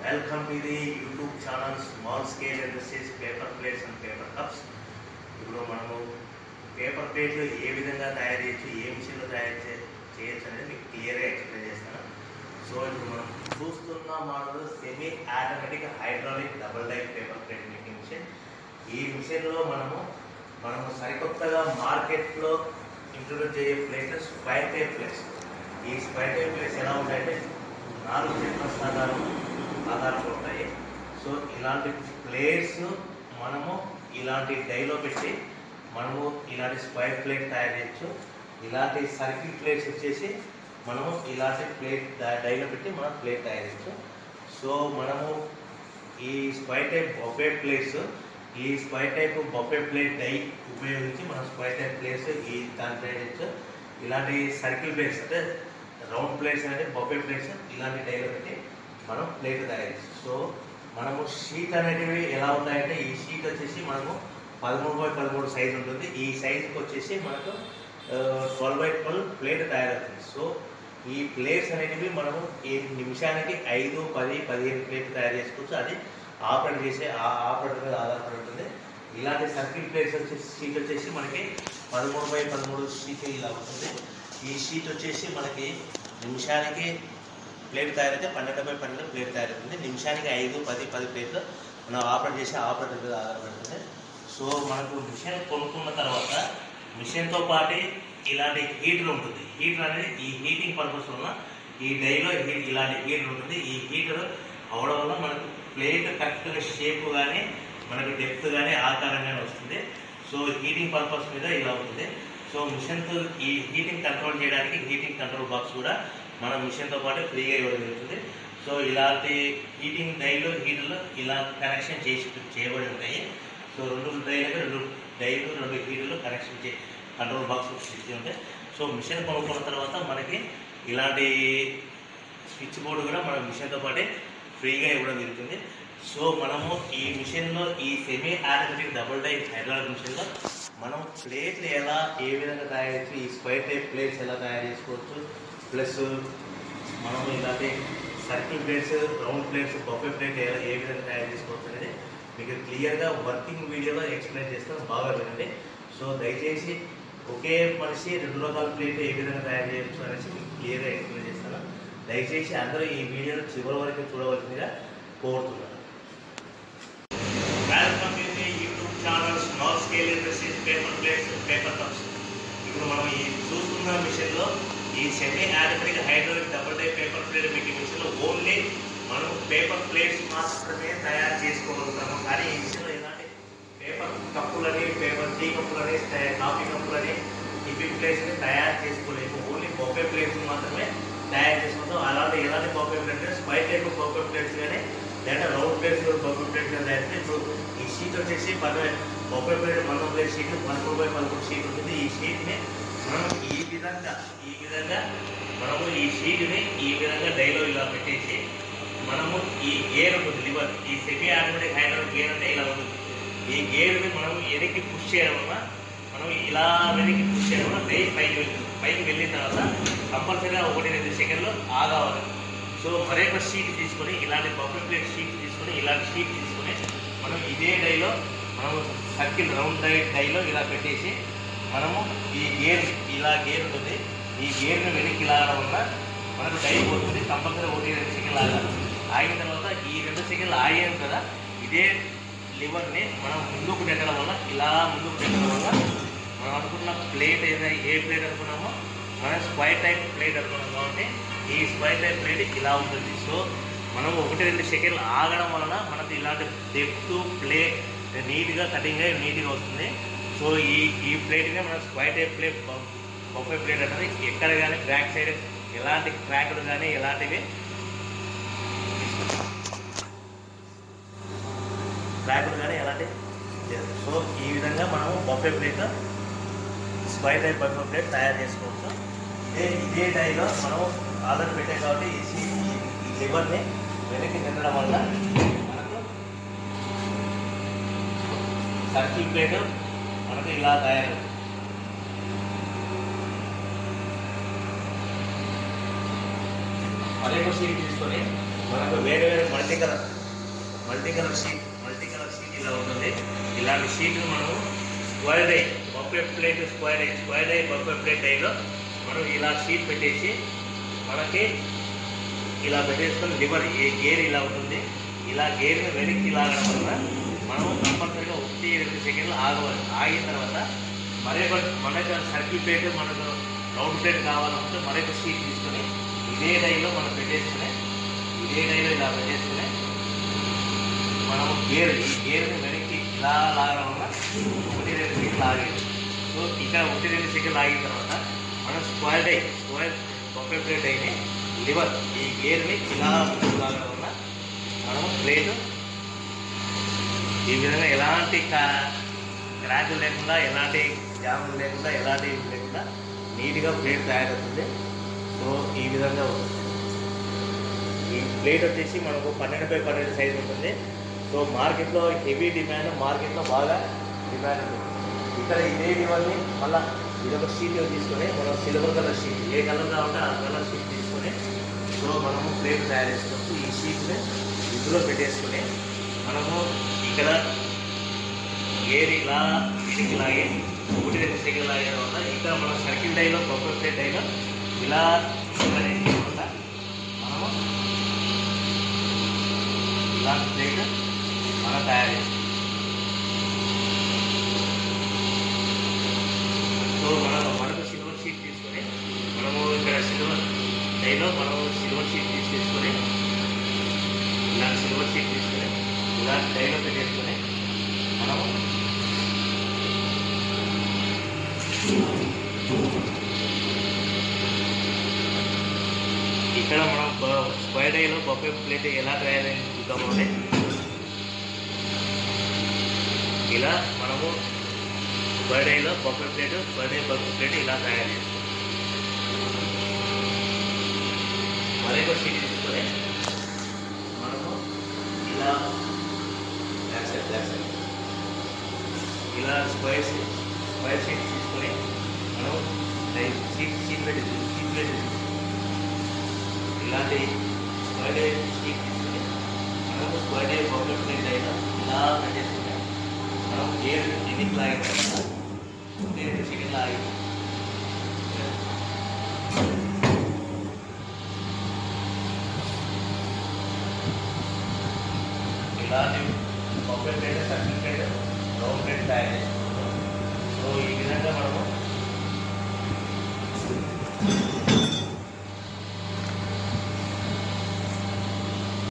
Welcome to the YouTube channel small scale industries paper plates and paper cups ఇప్పుడు మనము paper ప్లేట్లు ఏ విధంగా తయారు చేయొచ్చు ఏ మిషన్లో తయారు చే చేయొచ్చు అనేది మీకు క్లియర్గా ఎక్స్ప్లెయిన్ చేస్తాను సో ఇప్పుడు మనం చూస్తున్న model semi automatic hydraulic double die paper plate making machine ఈ మిషన్లో మనము మనము సరికొత్తగా మార్కెట్లో ఇంట్రొడ్యూస్ చేయే ప్లేట్స్ స్క్వైర్ టైప్ ప్లేట్స్ ఈ స్క్వైర్ టైప్ ప్లేట్స్ ఎలా ఉంటాయంటే నాలుగు చెట్ల ఆధారం ఆధారాలు ఉంటాయి సో ఇలాంటి ప్లేట్స్ మనము ఇలాంటి డైలో పెట్టి మనము ఇలాంటి స్క్వైర్ ప్లేట్ తయారు చేయొచ్చు ఇలాంటి సర్కిల్ ప్లేట్స్ వచ్చేసి మనము ఇలాంటి ప్లేట్ డైలో పెట్టి మనం ప్లేట్ తయారు చేయొచ్చు సో మనము ఈ స్క్వైర్ టైప్ బొఫే ప్లేట్స్ ఈ square type buffet plate die ఉపయోగించి మనం స్క్వైర్ టైప్ ప్లేట్స్ ఈ దాని తయారు చేయొచ్చు ఇలాంటి సర్కిల్ ప్లేట్స్ అంటే రౌండ్ ప్లేట్స్ అంటే బొఫే ప్లేట్స్ ఇలాంటి డైలో పెట్టి మనం ప్లేట్ తయారు చేయొచ్చు సో మనము షీట్ అనేటివి ఎలా ఉంటాయంటే ఈ షీట్ వచ్చేసి మనము పదమూడు బై పదమూడు సైజ్ ఉంటుంది ఈ సైజుకి వచ్చేసి మనకు ట్వెల్వ్ బై ట్వెల్వ్ ప్లేట్ తయారవుతుంది సో ఈ ప్లేట్స్ అనేటివి మనము ఈ నిమిషానికి ఐదు పది పదిహేను ప్లేట్లు తయారు చేసుకోవచ్చు అది ఆపరేట్ చేసే ఆ ఆపరేటర్ మీద ఆధారపడి ఉంటుంది ఇలాంటి సర్కిల్ ప్లేట్స్ వచ్చేసి షీట్ వచ్చేసి మనకి పదమూడు బై పదమూడు షీట్ ఇలా ఉంటుంది ఈ షీట్ వచ్చేసి మనకి నిమిషానికి ప్లేట్ తయారైతే పన్నెండు బై పన్నెండు ప్లేట్ తయారవుతుంది నిమిషానికి ఐదు పది పది ప్లేట్లు మనం ఆపరేట్ చేసే ఆపరేటర్ మీద ఆధారపడుతుంది సో మనకు మిషన్ కొనుక్కున్న తర్వాత మిషన్తో పాటు ఇలాంటి హీటర్ ఉంటుంది హీటర్ అనేది ఈ హీటింగ్ పర్పస్ వల్ల ఈ డైలో హీ- ఇలాంటి హీటర్ ఉంటుంది ఈ హీటర్ అవడం వల్ల మనకు ప్లేట్ కరెక్ట్గా షేప్ కానీ మనకు డెప్త్ కానీ ఆకారం కానీ వస్తుంది సో హీటింగ్ పర్పస్ మీద ఇలా ఉంటుంది సో మిషన్తో ఈ హీటింగ్ కంట్రోల్ చేయడానికి హీటింగ్ కంట్రోల్ బాక్స్ కూడా మన మిషన్తో పాటు ఫ్రీగా ఇవ్వడం జరుగుతుంది సో ఇలాంటి హీటింగ్ డైలు హీటర్లు ఇలా కనెక్షన్ చేసి చేయబడి ఉంటాయి సో రెండు డైలకు రెండు డైలు రెండు హీటర్లు కనెక్షన్ చే కంట్రోల్ బాక్స్ ఇచ్చి ఉంటాయి సో మిషన్ కొనుక్కున్న తర్వాత మనకి ఇలాంటి స్విచ్ బోర్డు కూడా మన మిషన్తో పాటే ఫ్రీగా ఇవ్వడం జరుగుతుంది సో మనము ఈ మిషన్లో ఈ semi automatic double die hydraulic మిషన్లో మనం ప్లేట్లు ఎలా ఏ విధంగా తయారు చేయొచ్చు ఈ స్క్వైర్ టైప్ ప్లేట్స్ ఎలా తయారు చేసుకోవచ్చు ప్లస్ మనం ఇలాంటి circle plates round plates buffet plate ఏ ఏ విధంగా తయారు చేసుకోవచ్చు అనేది మీకు క్లియర్గా వర్కింగ్ వీడియోలో ఎక్స్ప్లెయిన్ చేస్తాను బాగా వినండి సో దయచేసి ఒకే మనిషి రెండు రకాల ప్లేట్ ఏ విధంగా తయారు చేయొచ్చు అనేసి మీకు క్లియర్గా ఎక్స్ప్లెయిన్ చేస్తాను దయచేసి అందరూ ఈ వీడియోను చివరి వరకు చూడవలసిందిగా కోరుతున్నాను welcome to the YouTube channel small scale industries paper plates paper cups ఇప్పుడు మనం ఈ చూస్తున్న మిషన్లో ఈ semi automatic hydraulic double die paper plate making మిషన్లో ఓన్లీ మనం పేపర్ ప్లేట్స్ మాత్రమే తయారు చేసుకోగలుగుతాము కానీ ఈ మిషన్లో ఎలాంటి పేపర్ కప్పులని పేపర్ టీ కప్పులని త- కాఫీ కప్పులని టిఫిన్ ప్లేట్స్ని తయారు చేసుకోలేము ఓన్లీ బొఫే ప్లేట్స్ మాత్రమే తయారు చేసుకుంటాం అలాంటి ఎలాంటి బొఫే ప్లేట్స్ బయట టైప్ బొఫే ప్లేట్స్ కానీ లేదా రౌండ్ ప్లేట్స్ బొఫే ప్లేట్స్ కానీ తయారు చేస్తే ఇప్పుడు ఈ షీట్ వచ్చేసి పద బొఫే ప్లేట్ పదకొండు ప్లేట్ షీట్ పదకొండు బై పదకొండు షీట్ ఉంటుంది ఈ షీట్ని మనం ఈ విధంగా ఈ విధంగా మనము ఈ షీట్ని ఈ విధంగా డైలో ఇలా పెట్టేసి మనము ఈ గేర్ ఉంటుంది లివర్ ఈ సెమీ ఆటోమేటిక్ హైడ్రాలిక్ గేర్ అంటే ఇలా ఉంటుంది ఈ గేర్ని మనం వెనక్కి పుష్ చేయడం వల్ల మనం ఇలా వెనక్కి పుష్ చేయడం వల్ల డై పైకి వెళ్తుంది పైకి వెళ్ళిన తర్వాత కంపల్సరీగా ఒకటి రెండు సెకండ్లు ఆగావాలి సో మరొక షీట్ తీసుకొని ఇలాంటి బఫర్ ప్లేట్ షీట్ తీసుకొని ఇలాంటి షీట్ తీసుకొని మనం ఇదే డైలో మనం సర్కిల్ రౌండ్ డై డైలో ఇలా పెట్టేసి మనము ఈ గేర్ ఇలా గేర్ ఉంటుంది ఈ గేర్ని వెనక్కి లాగడం వల్ల మనకు డై పోతుంది కంపల్సరీ ఒకటి రెండు సెకండ్లు ఆగాలి ఆగిన తర్వాత ఈ రెండు సెకండ్లు ఆగాం కదా ఇదే లివర్ని మనం ముందుకు నెట్టడం వల్ల ఇలా ముందుకు నెట్టడం వల్ల మనం అనుకున్న ప్లేట్ ఏదైనా ఏ ప్లేట్ అనుకున్నామో మనం స్క్వైర్ టైప్ ప్లేట్ అనుకున్నాం కాబట్టి ఈ స్క్వైర్ టైప్ ప్లేట్ ఇలా ఉంటుంది సో మనం ఒకటి రెండు సెకండ్లు ఆగడం వలన మనకు ఇలాంటి డెప్త్ ప్లేట్ నీట్గా కటింగ్ అయ్యి నీట్గా వస్తుంది సో ఈ ఈ ప్లేట్నే మనం square type plate buffet plate అనేది ఎక్కడ కానీ బ్యాక్ సైడ్ ఎలాంటి క్రాక్లు కానీ ఎలాంటివి క్రాక్లు కానీ ఎలాంటి లేదు. సో ఈ విధంగా మనము buffet plate square type buffet plate తయారు చేసుకోవచ్చు ఇదే ఇదే డైలో మనం ఆర్డర్ పెట్టాం కాబట్టి ఈ సీ- ఈ- ఈ లివర్ని వెనక్కి తినడం వల్ల మనకు సర్కిల్ ప్లేట్ మనకు ఇలా తయారవుతుంది మరొక షీట్ తీసుకొని మనకు వేరే వేరే multi colour multi colour sheet multi colour sheet ఇలా ఉంటుంది ఇలాంటి షీట్లు మనము square die buffet plate square die square die buffet plate డైలో మనం ఇలా షీట్ పెట్టేసి మనకి ఇలా పెట్టేసుకొని లివర్ ఏ గేర్ ఇలా ఉంటుంది ఇలా గేర్ని వెనక్కి లాగడం వల్ల మనం కంపల్సరీగా ఒకటి రెండు సెకండ్లు ఆగవాలి ఆగిన తర్వాత మరొక మనకు సర్కిల్ ప్లేట్ మనకు రౌండ్ ప్లేట్ కావాలంటే మరొక షీట్ తీసుకొని ఇదే డైలో మనం పెట్టేసుకుని ఇదే డైలో ఇలా పెట్టేసుకుని మనం గేర్ ఈ గేర్ని వెనక్కి ఇలా లాగడం వల్ల ఒకటి రెండు సెకండ్లు ఆగేది సో ఇక్కడ ఒకటి రెండు సెకండ్లు ఆగిన తర్వాత మనం square die square buffet plate అయితే లివర్ ఈ గేర్ని ఇలా ముందుకు లాగడం వల్ల మనము ప్లేట్ ఈ విధంగా ఎలాంటి క్రాకులు లేకుండా ఎలాంటి జాములు లేకుండా ఎలాంటి ఇది లేకుండా నీట్గా ప్లేట్ తయారవుతుంది సో ఈ విధంగా ఉంటుంది ఈ ప్లేట్ వచ్చేసి మనకు పన్నెండు బై పన్నెండు సైజ్ ఉంటుంది సో మార్కెట్లో హెవీ డిమాండ్ మార్కెట్లో బాగా డిమాండ్ ఉంది ఇక్కడ ఇదే ఇవన్నీ మళ్ళీ ఇదొక షీట్ తీసుకొని మనం సిల్వర్ కలర్ షీట్ ఏ కలర్ కావాలంటే ఆ కలర్ షీట్ తీసుకొని సో మనము ప్లేట్ తయారు చేసుకోవచ్చు ఈ షీట్ని ఇందులో పెట్టేసుకొని మనము ఇక్కడ ఏది ఇలా ఇడికి లాగే ఒకటి రెండు సెకండ్ లాగే తర్వాత ఇక్కడ మనం సర్కిల్ డైలో బొబ్బ ప్లేట్ డైలో ఇలా అనేకుండా మనము ఇలాంటి ప్లేట్ మనం తయారు చేస్తాం సో మనం మనకు సిల్వర్ షీట్ తీసుకొని మనము ఇక్కడ సిల్వర్ డైలో మనము సిల్వర్ షీట్ తీసేసుకొని ఇలాంటి సిల్వర్ షీట్ తీసుకొని ఇలాంటి డైలో పెట్టేసుకొని మనము ఇక్కడ మనం బ- స్క్వేర్ డైలో బొఫే ప్లేట్ ఎలా తయారు చూద్దాము అంటే ఇలా మనము స్క్వేర్ డైలో buffet plate square die buffet plate ఇలా తయారు చేస్తాం మరొక షీట్ తీసుకొని మనము ఇలా బ్యాక్ సైడ్ బ్యాక్ సైడ్ ఇలా స్క్వేర్ షీట్ స్క్వేర్ షీట్ తీసుకొని మనం లైక్ షీట్ షీట్ పెట్టి షీట్ పెట్టి ఇలాంటి స్క్వేర్ డే షీట్ తీసుకొని మనకు స్క్వేర్ డే బొబ్బెట్ ప్లేట్ అయినా ఇలా పెట్టేసుకుంటే మనం గేర్ ఎన్నికి లాగిన తర్వాత గేర్ సెకండ్ లాగి ఇలాంటి buffet plate circle plate round plate తయారు చేసుకుంటాం సో ఈ విధంగా మనము